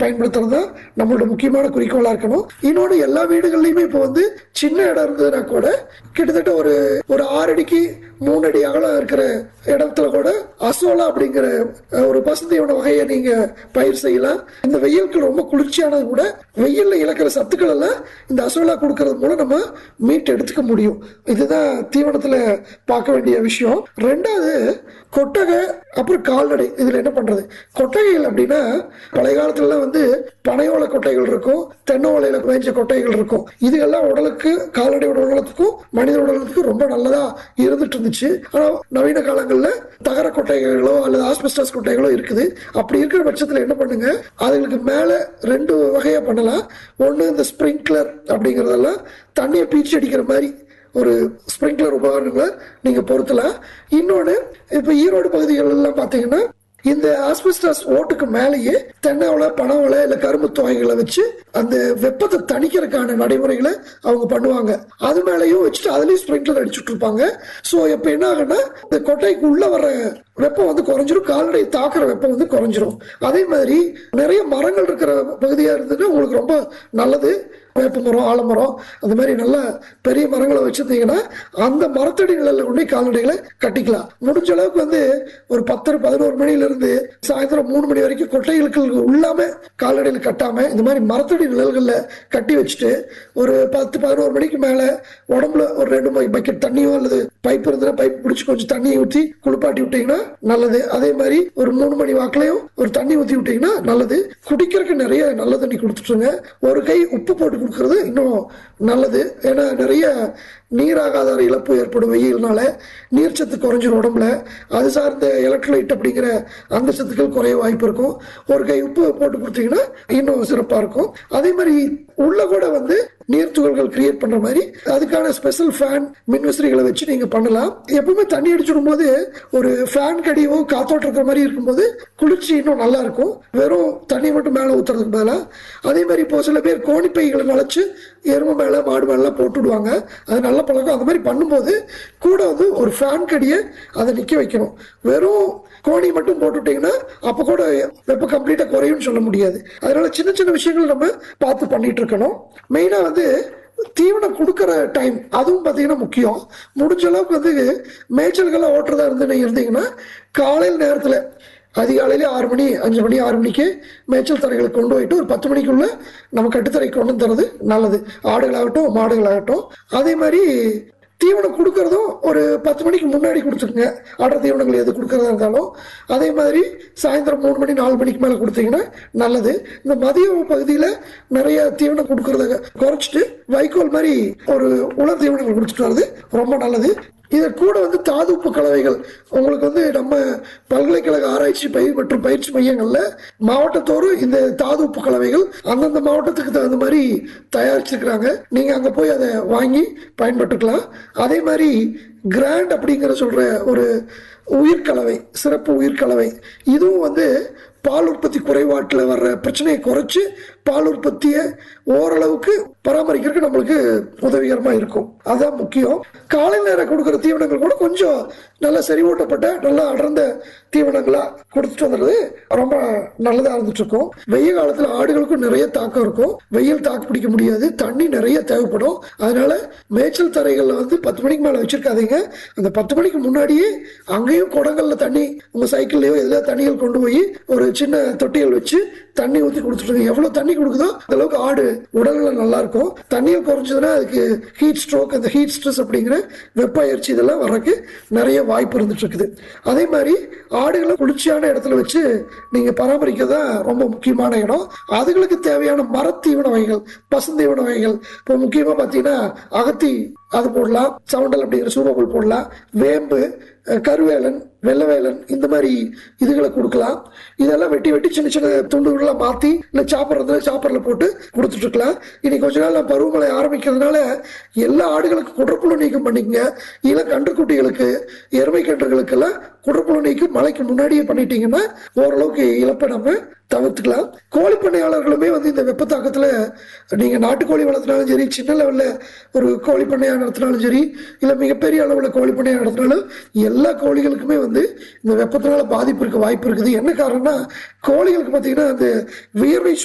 பயன்படுத்துறது தான் நம்மளோட முக்கியமான குறிக்கோளா இருக்கணும் இன்னொன்று எல்லா வீடுகள்லையுமே இப்போ வந்து சின்ன இடம் இருந்ததுன்னா கூட கிட்டத்தட்ட ஒரு ஒரு ஆறு அடிக்கு மூணு அடி அகலம் இருக்கிற இடத்துல கூட அசோலா அப்படிங்கிற அஹ், ஒரு பசுந்தையோட வகையை நீங்க பயிர் செய்யலாம் இந்த வெயிலுக்கு ரொம்ப குளிர்ச்சியானது கூட வெயில்ல இழக்கிற சத்துக்கள் எல்லாம் இந்த அசோலா கொடுக்கறது மூலம் நம்ம மீட் எடுத்துக்க முடியும் இதுதான் தீவனத்துல பார்க்க வேண்டிய விஷயம் ரெண்டாவது கொட்டகை அப்புறம் கால்நடை இதுல என்ன பண்றது கொட்டகைகள் அப்படின்னா பழைய காலத்துலலாம் வந்து பனையோலை கொட்டைகள் இருக்கும் தென்னோலையில மேய்ஞ்ச கொட்டைகள் இருக்கும் இதுகெல்லாம் உடலுக்கு கால்நடையோட உடலுக்கும் மனித உடலுக்கும் ரொம்ப நல்லதா இருந்துட்டு இருந்துச்சு ஆனா நவீன காலங்கள்ல தகர கொட்டைகளோ அல்லது ஆஸ்பெஸ்டாஸ் கொட்டைகளோ இருக்குது அப்படி இருக்கிற பட்சத்துல என்ன பண்ணுங்க அதுகளுக்கு மேல ரெண்டு வகையா பண்ணலாம் ஒண்ணு இந்த ஸ்ப்ரிங்க்லர் அப்படிங்கறதெல்லாம் தண்ணியை பீச்சி அடிக்கிற மாதிரி ஒரு ஸ்ப்ரிங்க்லர் உபகரணங்களை நீங்க பொருத்தலாம் இன்னொன்று இப்போ ஈரோடு பகுதிகள் எல்லாம் பார்த்தீங்கன்னா இந்த ஆஸ்பெஸ்டாஸ் ஓட்டுக்கு மேலேயே தென்னை ஓலை பனை ஓலை இல்லை கரும்பு தொகைகளை வச்சு அந்த வெப்பத்தை தணிக்கிறதுக்கான நடைமுறைகளை அவங்க பண்ணுவாங்க அது மேலேயும் வச்சுட்டு அதுலேயும் ஸ்ப்ரிங்க்லர் அடிச்சுட்டு இருப்பாங்க ஸோ இப்போ என்ன ஆகுன்னா இந்த கொட்டைக்கு உள்ள வர வெப்பம் வந்து குறைஞ்சிரும் கால்நடை தாக்குற வெப்பம் வந்து குறைஞ்சிரும் அதே மாதிரி நிறைய மரங்கள் இருக்கிற பகுதியாக இருந்ததுன்னா உங்களுக்கு ரொம்ப நல்லது வேப்ப மரம் ஆலமரம் அந்த மாதிரி நல்ல பெரிய மரங்களை வச்சிருந்தீங்கன்னா அந்த மரத்தடி நிழல்ல கொண்டு போய் கால்நடைகளை கட்டிக்கலாம் முடிஞ்ச அளவுக்கு வந்து ஒரு பத்தரை பதினோரு மணில இருந்து சாயந்தரம் மூணு மணி வரைக்கும் கொட்டைகளுக்கு உள்ளாம கால்நடைகள் கட்டாம இந்த மாதிரி மரத்தடி நிழல்கள்ல கட்டி வச்சுட்டு ஒரு பத்து பதினோரு மணிக்கு மேல உடம்புல ஒரு ரெண்டு பக்கெட் தண்ணியோ அல்லது பைப் இருந்ததுன்னா பைப் பிடிச்சி கொஞ்சம் தண்ணியை ஊற்றி குளிப்பாட்டி விட்டீங்கன்னா நல்லது அதே மாதிரி ஒரு மூணு மணி வாக்குலையும் ஒரு தண்ணி ஊற்றி விட்டீங்கன்னா நல்லது குடிக்கிறதுக்கு நிறைய நல்ல தண்ணி கொடுத்துட்டுருங்க ஒரு கை உப்பு போட்டு கொடுக்கறது இன்னும் நல்லது ஏன்னா நிறைய நீராகாதார இழப்பு ஏற்படும் வெயில்னால நீர்ச்சத்து குறைஞ்சிரும் உடம்புல அது சார்ந்த எலக்ட்ரோலைட் அப்படிங்கிற அந்த சத்துக்கள் குறைய வாய்ப்பு இருக்கும் ஒரு கை உப்பு போட்டு கொடுத்தீங்கன்னா இன்னும் சிறப்பாக இருக்கும் அதே மாதிரி உள்ள கூட வந்து நீர் துகள்கள் கிரியேட் பண்ற மாதிரி அதுக்கான ஸ்பெஷல் ஃபேன் மின்விசிறிகளை வச்சு நீங்க பண்ணலாம் எப்பவுமே தண்ணி அடிச்சிடும் போது ஒரு ஃபேன் கடியோ காத்தோட்டம் இருக்கிற மாதிரி இருக்கும்போது குளிர்ச்சி இன்னும் நல்லா இருக்கும் வெறும் தண்ணி மட்டும் மேலே ஊத்துறதுக்கு பதிலாக அதே மாதிரி இப்போ சில பேர் கோணிப்பைகளை நனைச்சு எருமை மேலே மாடு மேலாம் போட்டு விடுவாங்க அது நல்ல பழக்கம் அந்த மாதிரி பண்ணும்போது கூட வந்து ஒரு ஃபேன் கடியை அதை நிற்க வைக்கணும் வெறும் கோணி மட்டும் போட்டுட்டீங்கன்னா அப்போ கூட வெப்பம் கம்ப்ளீட்டாக குறையும்னு சொல்ல முடியாது அதனால சின்ன சின்ன விஷயங்கள் நம்ம பார்த்து பண்ணிட்டு இருக்கணும் மெயினாக வந்து தீவனம் கொடுக்குற டைம் அதுவும் பார்த்தீங்கன்னா முக்கியம் முடிஞ்ச அளவுக்கு வந்து மேய்ச்சல்களை ஓட்டுறதா இருந்து நீங்க இருந்தீங்கன்னா காலையில் நேரத்தில் அதிகாலையிலே ஆறு மணி அஞ்சு மணி ஆறு மணிக்கு மேய்ச்சல் தரைகளுக்கு கொண்டு போயிட்டு ஒரு பத்து மணிக்குள்ள நம்ம கட்டுத்தரை கொண்டு வந்து தரது நல்லது ஆடுகளாகட்டும் மாடுகளாகட்டும் அதே மாதிரி தீவனம் கொடுக்கறதும் ஒரு பத்து மணிக்கு முன்னாடி கொடுத்துருங்க அடர் தீவனங்கள் எது கொடுக்கறதா இருந்தாலும் அதே மாதிரி சாயந்தரம் மூணு மணி நாலு மணிக்கு மேலே கொடுத்தீங்கன்னா நல்லது இந்த மதிய பகுதியில் நிறைய தீவனம் கொடுக்கறத குறைச்சிட்டு வைக்கோல் மாதிரி ஒரு உலர் தீவனங்கள் கொடுத்துட்டு வர்றது ரொம்ப நல்லது இது கூட வந்து தாது உப்பு கலவைகள் உங்களுக்கு வந்து நம்ம பல்கலைக்கழக ஆராய்ச்சி பயிர் மற்றும் பயிற்சி மையங்கள்ல மாவட்டத்தோறும் இந்த தாது உப்பு கலவைகள் அந்தந்த மாவட்டத்துக்கு தகுந்த மாதிரி தயாரிச்சிருக்கிறாங்க நீங்க அங்க போய் அதை வாங்கி பயன்பட்டுக்கலாம் அதே மாதிரி கிராண்ட் அப்படிங்கிற சொல்ற ஒரு உயிர்கலவை சிறப்பு உயிர்கலவை இதுவும் வந்து பால் உற்பத்தி குறைபாட்டில் வர்ற பிரச்சனையை குறைச்சு பால் உற்பத்தியை ஓரளவுக்கு பராமரிக்கிறதுக்கு நம்மளுக்கு உதவிகரமாக இருக்கும் அதுதான் முக்கியம் காலை நேரம் கொடுக்குற தீவனங்கள் கூட கொஞ்சம் நல்லா செறிவூட்டப்பட்ட நல்லா அடர்ந்த தீவனங்களாக கொடுத்துட்டு வந்துடுறது ரொம்ப நல்லதாக இருந்துட்டு இருக்கும் வெயில் காலத்தில் ஆடுகளுக்கும் நிறைய தாக்கம் இருக்கும் வெயில் தாக்கு பிடிக்க முடியாது தண்ணி நிறைய தேவைப்படும் அதனால மேய்ச்சல் தரைகளில் வந்து பத்து மணிக்கு மேலே வச்சிருக்காதீங்க அந்த பத்து மணிக்கு முன்னாடியே அங்கேயும் குடங்கள்ல தண்ணி உங்க சைக்கிள்லயோ எதுல தண்ணிகள் கொண்டு போய் ஒரு சின்ன தொட்டிகள் வச்சு தண்ணி ஊற்றி கொடுத்துருங்க எவ்வளவு தண்ணி கொடுக்குதோ அந்த அளவுக்கு ஆடு உடல்நல நல்லா இருக்கும் தண்ணியில் குறைஞ்சதுன்னா அதுக்கு ஹீட் ஸ்ட்ரோக் அந்த ஹீட் ஸ்ட்ரெஸ் அப்படிங்கிற வெப்ப அயற்சி இதெல்லாம் வர்றதுக்கு நிறைய வாய்ப்பு இருந்துட்டு இருக்குது அதே மாதிரி ஆடுகளை குளிர்ச்சியான இடத்துல வச்சு நீங்க பராமரிக்க தான் ரொம்ப முக்கியமான இடம் அதுகளுக்கு தேவையான மரத்தீவன வகைகள் பசுந்தீவன வகைகள் இப்போ முக்கியமா பார்த்தீங்கன்னா அகத்தி அது போடலாம் சவுண்டல் அப்படிங்கிற சூறாப்புல் போடலாம் வேம்பு அஹ், கருவேலன் வெள்ளவேலன் இந்த மாதிரி இதுகளை கொடுக்கலாம் இதெல்லாம் வெட்டி வெட்டி சின்ன சின்ன துண்டுகளாக மாற்றி இல்லை சாப்பிட்றதுல சாப்பரில் போட்டு கொடுத்துட்டு இருக்கலாம் இனி கொஞ்ச நாள் நான் பருவமழை ஆரம்பிக்கிறதுனால எல்லா ஆடுகளுக்கும் குடற்புழு நீக்கம் பண்ணிக்கங்க இள கன்றுக்குட்டிகளுக்கு எருமை கன்றுகளுக்கெல்லாம் குடற்புழு நீக்கம் மழைக்கு முன்னாடியே பண்ணிட்டீங்கன்னா ஓரளவுக்கு இழப்பை நம்ம தவிர்த்துக்கலாம் கோழி பண்ணையாளர்களுமே வந்து இந்த வெப்ப தாக்கத்தில் நீங்கள் நாட்டுக்கோழி வளர்த்தினாலும் சரி சின்ன லெவலில் ஒரு கோழி பண்ணையாக நடத்தினாலும் சரி இல்லை மிகப்பெரிய அளவில் கோழி பண்ணையாக நடத்தினாலும் எல்லா கோழிகளுக்குமே வந்து இந்த வெப்பத்தினால பாதிப்பு இருக்க வாய்ப்பு இருக்குது என்ன காரணம்னா கோழிகளுக்கு பார்த்தீங்கன்னா அந்த வியர்வை